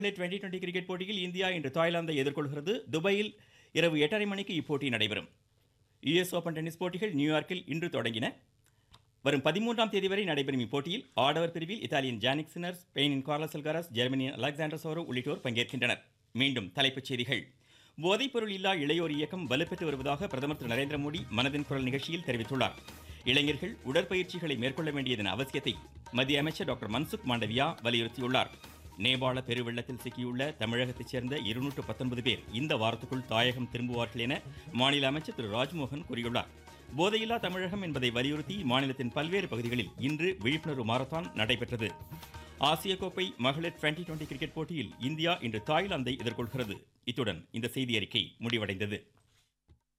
twenty twenty cricket போட்டியில் India இன்று தாய்லாந்தை எதிர்கொள்கிறது துபாயில் இரவு எட்டரை மணிக்கு இப்போட்டி நடைபெறும் யுஎஸ் ஓபன் டென்னிஸ் போட்டிகள் நியூயார்க்கில் இன்று தொடங்கின வரும் பதிமூன்றாம் தேதி வரை நடைபெறும் இப்போட்டியில் ஆடவர் பிரிவில் இத்தாலியின் ஜானிக் சினர் ஸ்பெயினின் கார்லஸ் அல்காரஸ் ஜெர்மனியின் அலெக்சாண்டர் சோரோ உள்ளிட்டோர் பங்கேற்கின்றனர் மீண்டும் தலைப்புச் செய்திகள் போதைப்பொருள் இல்லா இளையோர் இயக்கம் வலுப்பெற்று வருவதாக பிரதமர் திரு நரேந்திர மோடி மனதின் குரல் நிகழ்ச்சியில் தெரிவித்துள்ளார் இளைஞர்கள் உடற்பயிற்சிகளை மேற்கொள்ள வேண்டியதன் அவசியத்தை மத்திய அமைச்சர் டாக்டர் மன்சுக் மாண்டவியா வலியுறுத்தியுள்ளார் நேபாள பெருவெள்ளத்தில் சிக்கியுள்ள தமிழகத்தைச் சேர்ந்த இருநூற்று பத்தொன்பது பேர் இந்த வாரத்துக்குள் தாயகம் திரும்புவார்கள் என மாநில அமைச்சர் திரு ராஜ்மோகன் கூறியுள்ளார் போதையில்லா தமிழகம் என்பதை வலியுறுத்தி மாநிலத்தின் பல்வேறு பகுதிகளில் இன்று விழிப்புணர்வு மாரத்தான் நடைபெற்றது ஆசிய கோப்பை மகளிர் டுவெண்டி டுவெண்டி கிரிக்கெட் போட்டியில் இந்தியா இன்று தாய்லாந்தை எதிர்கொள்கிறது இத்துடன் இந்த செய்தி அறிக்கை முடிவடைந்தது